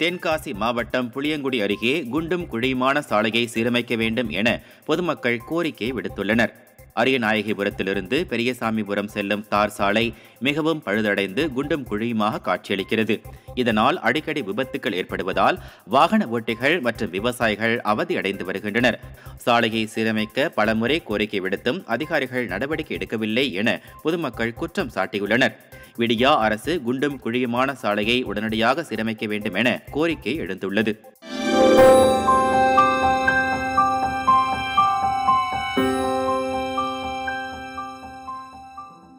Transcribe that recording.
தென்காசி மாவட்டம் புளியங்குடி அருகே குண்டும் குழியுமான சாலையை சீரமைக்க வேண்டும் என பொதுமக்கள் கோரிக்கை விடுத்துள்ளனர் அரியநாயகிபுரத்திலிருந்து பெரியசாமிபுரம் செல்லும் தார் சாலை மிகவும் பழுதடைந்து குண்டும் குழியுமாக காட்சியளிக்கிறது இதனால் அடிக்கடி விபத்துக்கள் ஏற்படுவதால் வாகன ஓட்டிகள் மற்றும் விவசாயிகள் அவதியடைந்து வருகின்றனர் சாலையை சீரமைக்க பலமுறை கோரிக்கை விடுத்தும் அதிகாரிகள் நடவடிக்கை எடுக்கவில்லை என பொதுமக்கள் குற்றம் சாட்டியுள்ளனர் விடியா அரசு குண்டும் குழியுமான சாலையை உடனடியாக சீரமைக்க வேண்டும் என கோரிக்கை எழுந்துள்ளது